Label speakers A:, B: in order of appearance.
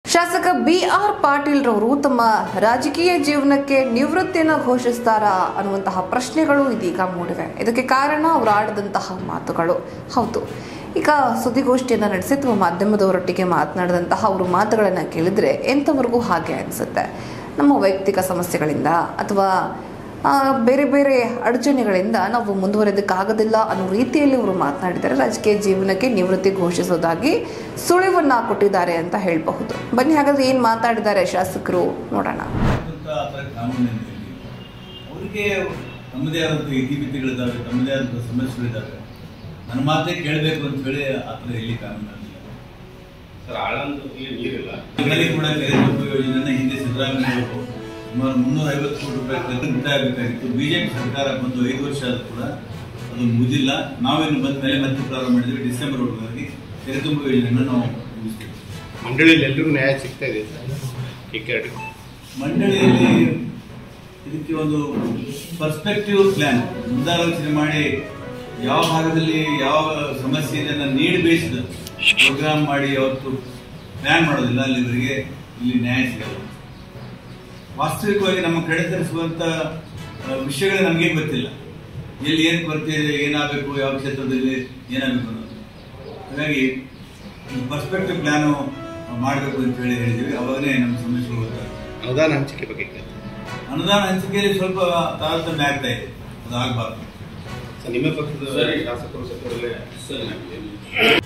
A: ಶಾಸಕ B R Patil ರವರು ತಮ್ಮ ರಾಜಕೀಯ ಜೀವನಕ್ಕೆ ನಿವೃತ್ತಿಯನ್ನು ಘೋಷಿಸ್ತಾರಾ ಅನ್ನುವಂತಹ ಪ್ರಶ್ನೆಗಳು ಇದೀಗ ಮೂಡಿವೆ ಇದಕ್ಕೆ ಕಾರಣ ಅವರು ಆಡಿದಂತಹ ಮಾತುಗಳು ಹೌದು ಈಗ ಸುದ್ದಿಗೋಷ್ಠಿಯನ್ನು ನಡೆಸಿ ಅಥವಾ ಮಾಧ್ಯಮದವರೊಟ್ಟಿಗೆ ಮಾತನಾಡಿದಂತಹ ಅವರು ಮಾತುಗಳನ್ನು ಕೇಳಿದ್ರೆ ಎಂಥವ್ರಿಗೂ ಹಾಗೆ ಅನಿಸುತ್ತೆ ನಮ್ಮ ವೈಯಕ್ತಿಕ ಸಮಸ್ಯೆಗಳಿಂದ ಅಥವಾ ಆ, ಬೇರೆ ಬೇರೆ ಅಡಚಣೆಗಳಿಂದ ನಾವು ಮುಂದುವರೆದಕ್ಕಾಗೋದಿಲ್ಲ ಅನ್ನೋ ರೀತಿಯಲ್ಲಿ ಅವರು ಮಾತನಾಡಿದ್ದಾರೆ ರಾಜಕೀಯ ಜೀವನಕ್ಕೆ ನಿವೃತ್ತಿ ಘೋಷಿಸೋದಾಗಿ ಸುಳಿವನ್ನ ಕೊಟ್ಟಿದ್ದಾರೆ ಅಂತ ಹೇಳಬಹುದು ಬನ್ನಿ ಹಾಗಾದ್ರೆ ಏನು ಮಾತಾಡಿದ್ದಾರೆ ಶಾಸಕರು ನೋಡೋಣ
B: ಅಂತ ಆ ಥರ ಕಾನೂನಿನಲ್ಲಿ ಅವರಿಗೆ ತಮ್ಮದೇ ಆದಂಥ ಇತಿಮಿತಿಗಳಿದ್ದಾವೆ ತಮ್ಮದೇ ಆದಂಥ ಸಮಸ್ಯೆಗಳಿದ್ದಾವೆ ನನ್ನ ಮಾತೇ ಕೇಳಬೇಕು ಅಂತ ಹೇಳಿ ಆ ಥರ ಇಲ್ಲಿ ಕಾನೂನಲ್ಲಿ
C: ಸರ್ ಆಳಂದು ಇಲ್ಲಿ ನೀರಿಲ್ಲ
B: ನಮ್ಮಲ್ಲಿ ಕೂಡ ಕೆರೆ ತುಂಬ ಯೋಜನೆಯನ್ನ ಹಿಂದೆ ಸಿದ್ದರಾಮಯ್ಯ ಅವರು ಸುಮಾರು ಮುನ್ನೂರ ಐವತ್ತು ಕೋಟಿ ರೂಪಾಯಿ ಖರ್ಚು ಆಗಬೇಕಾಗಿತ್ತು ಬಿಜೆಪಿ ಸರ್ಕಾರ ಬಂದು ಐದು ವರ್ಷ ಆದರೂ ಕೂಡ ಅದು ಮುಗಿದಿಲ್ಲ ನಾವೇನು ಬಂದ ಮೇಲೆ ಮತ್ತೆ ಪ್ರಾರಂಭ ಮಾಡಿದ್ವಿ ಡಿಸೆಂಬರ್ ಒಳಗಾಗಿ ಕೆರೆ ತುಂಬ ಯೋಜನೆಯನ್ನು ನಾವು ಮುಗಿಸ್ತೀವಿ
C: ಮಂಡಳಿಯಲ್ಲಿ ಎಲ್ರಿಗೂ ನ್ಯಾಯ ಸಿಗ್ತಾ ಇದೆ ಟಿಕೆಟ್
B: ಮಂಡಳಿಯಲ್ಲಿ ಇದಕ್ಕೆ ಒಂದು ಪರ್ಸ್ಪೆಕ್ಟಿವ್ ಪ್ಲಾನ್ ಮುಂದಾಲೋಚನೆ ಮಾಡಿ ಯಾವ ಭಾಗದಲ್ಲಿ ಯಾವ ಸಮಸ್ಯೆ ಇದೆ ಅದನ್ನ ನೀಡ್ ಬೇಸ್ಡ್ ಪ್ರೋಗ್ರಾಮ್ ಮಾಡಿ ಯಾವತ್ತು ಪ್ಲಾನ್ ಮಾಡೋದಿಲ್ಲ ಅಲ್ಲಿವರೆಗೆ ಇಲ್ಲಿ ನ್ಯಾಯ ಸಿಗಲ್ಲ ವಾಸ್ತವಿಕವಾಗಿ ನಮ್ಮ ಕಡೆ ತರಿಸುವಂತ ವಿಷಯಗಳೇ ನಮಗೆ ಗೊತ್ತಿಲ್ಲ ಎಲ್ಲಿ ಏನು ಕೊರತೆ ಇದೆ ಏನಾಗಬೇಕು ಯಾವ ಕ್ಷೇತ್ರದಲ್ಲಿ ಏನಾಗಬೇಕು ಅನ್ನೋದು ಹಾಗಾಗಿ ಪರ್ಸ್ಪೆಕ್ಟಿವ್ ಪ್ಲಾನು ಮಾಡಬೇಕು ಅಂತ ಹೇಳಿ ಹೇಳಿದ್ದೀವಿ ಅವಾಗನೇ ನಮ್ಮ ಸಮಸ್ಯೆಗಳು ಗೊತ್ತಾಗುತ್ತೆ
C: ಅನುದಾನ ಹಂಚಿಕೆ ಬಗ್ಗೆ ಕೇಳ್ತೀನಿ.
B: ಅನುದಾನ ಹಂಚಿಕೆಯಲ್ಲಿ ಸ್ವಲ್ಪ ತಾರತಮ್ಯ ಆಗ್ತಾ ಇದೆ ಅದು ಆಗಬಾರ್ದು
C: ಸರ್ ನಿಮ್ಮ ಪಕ್ಷದ ಶಾಸಕರು ಸಚಿವರಲ್ಲೇ